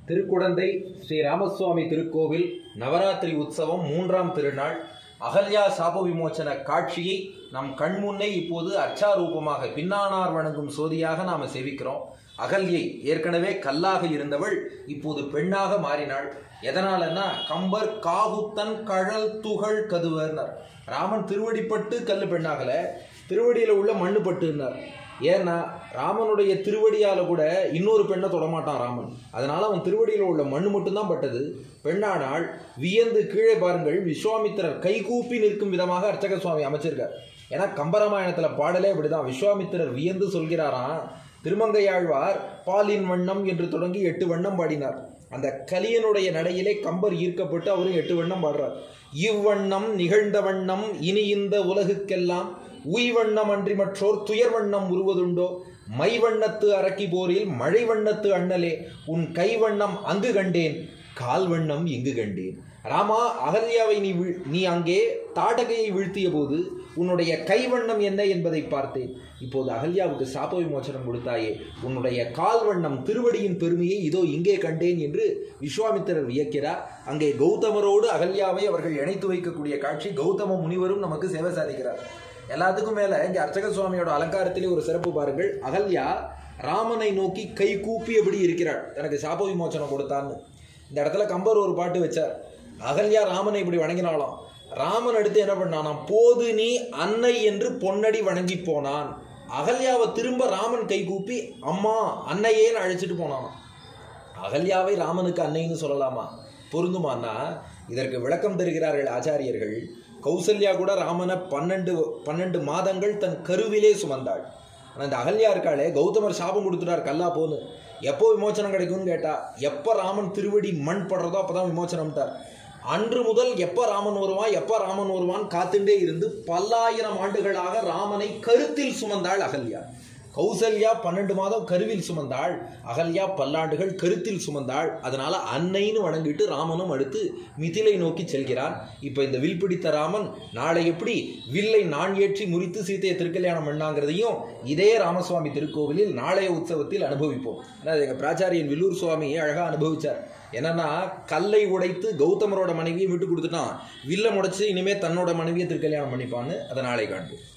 திருக்குடந்தை ஸ்ரீ ராமசுவாமி திருக்கோவில் நவராத்திரி உற்சவம் மூன்றாம் திருநாள் அகல்யா சாப விமோச்சன காட்சியை நம் கண்முன்னே இப்போது அச்சாரூபமாக பின்னானார் வணங்கும் சோதியாக நாம் சேவிக்கிறோம் அகல்யை ஏற்கனவே கல்லாக இருந்தவள் இப்போது பெண்ணாக மாறினாள் எதனாலன்னா கம்பர் காகுத்தன் கழல் துகள் கதுவர்னார் ராமன் திருவடிப்பட்டு கல்லு பெண்ணாகல திருவடியில உள்ள மண்ணு பட்டுன்னார் ஏன்னா ராமனுடைய திருவடியால கூட இன்னொரு பெண்ணை தொடமாட்டான் ராமன் அதனால அவன் திருவடியில உள்ள மண்ணு மட்டும்தான் பட்டது பெண்ணானால் வியந்து கீழே பாருங்கள் விஸ்வாமித்திரர் கைகூப்பி நிற்கும் விதமாக அர்ச்சக சுவாமி அமைச்சிருக்கார் ஏன்னா கம்பராமாயணத்துல பாடலே அப்படிதான் விஸ்வாமித்திரர் வியந்து சொல்கிறாராம் திருமங்கையாழ்வார் பாலின் வண்ணம் என்று தொடங்கி எட்டு வண்ணம் பாடினார் அந்த கலியனுடைய நடையிலே கம்பர் ஈர்க்கப்பட்டு அவரும் எட்டு வண்ணம் பாடுறார் இவ்வண்ணம் நிகழ்ந்த வண்ணம் இனி இந்த உலகுக்கெல்லாம் உய்வண்ணம் அன்றி மற்றோர் துயர் வண்ணம் உருவதுண்டோ மை வண்ணத்து அரக்கி போரில் மழை வண்ணத்து அண்ணலே உன் கை வண்ணம் அங்கு கண்டேன் கால் வண்ணம் இங்கு கண்டேன் ராமா அகல்யாவை நீ வீழ் நீ அங்கே தாடகையை வீழ்த்திய போது உன்னுடைய கைவண்ணம் என்ன என்பதை பார்த்தேன் இப்போது அகல்யாவுக்கு சாப விமோசனம் கொடுத்தாயே உன்னுடைய கால் வண்ணம் திருவடியின் பெருமையை இதோ இங்கே கண்டேன் என்று விஸ்வாமித்திரர் வியக்கிறார் அங்கே கௌதமரோடு அகல்யாவை அவர்கள் இணைத்து வைக்கக்கூடிய காட்சி கௌதம முனிவரும் நமக்கு சேவை சாதிக்கிறார் எல்லாத்துக்கும் மேல இங்க அர்ச்சக சுவாமியோட அலங்காரத்திலே ஒரு சிறப்பு பாருங்கள் அகல்யா ராமனை நோக்கி கை கூப்பியபடி இருக்கிறாள் தனக்கு சாப விமோசனம் கொடுத்தான்னு இந்த இடத்துல கம்பர் ஒரு பாட்டு வச்சார் அகல்யா ராமனை இப்படி வணங்கினாலாம் ராமன் அடுத்து என்ன பண்ணானாம் போது நீ அன்னை என்று பொன்னடி வணங்கி போனான் அகல்யாவை திரும்ப ராமன் கை கூப்பி அம்மா அன்னையேன்னு அழைச்சிட்டு போனான் அகல்யாவை ராமனுக்கு அன்னைன்னு சொல்லலாமா பொருந்துமான்னா இதற்கு விளக்கம் தருகிறார்கள் ஆச்சாரியர்கள் கௌசல்யா கூட ராமனை பன்னெண்டு பன்னெண்டு மாதங்கள் தன் கருவிலே சுமந்தாள் ஆனால் இந்த அகல்யா இருக்காளே கௌதமர் சாபம் கொடுத்துட்டார் கல்லா போன்னு எப்போ விமோச்சனம் கிடைக்கும்னு கேட்டா எப்போ ராமன் திருவடி மண் படுறதோ அப்பதான் விமோச்சனம்ட்டார் அன்று முதல் எப்ப ராமன் வருவான் எப்ப ராமன் வருவான் காத்துண்டே இருந்து பல்லாயிரம் ஆண்டுகளாக ராமனை கருத்தில் சுமந்தாள் அகல்யா கௌசல்யா பன்னெண்டு மாதம் கருவில் சுமந்தாள் அகல்யா பல்லாண்டுகள் கருத்தில் சுமந்தாள் அதனால அன்னைன்னு வணங்கிட்டு ராமனும் அடுத்து மிதிலை நோக்கி செல்கிறான் இப்ப இந்த வில் பிடித்த ராமன் நாளை எப்படி வில்லை நான் ஏற்றி முறித்து சீத்தையை திருக்கல்யாணம் பண்ணாங்கிறதையும் இதே ராமசுவாமி திருக்கோவிலில் நாளைய உற்சவத்தில் அனுபவிப்போம் அதாவது எங்க பிராச்சாரியன் வில்லூர் சுவாமி அழகா அனுபவிச்சார் என்னன்னா கல்லை உடைத்து கௌதமரோட மனைவியை விட்டு கொடுத்துட்டான் வில்ல முடைச்சு இனிமே தன்னோட மனைவியை திருக்கல்யாணம் பண்ணிப்பான்னு அதை நாளை காண்போம்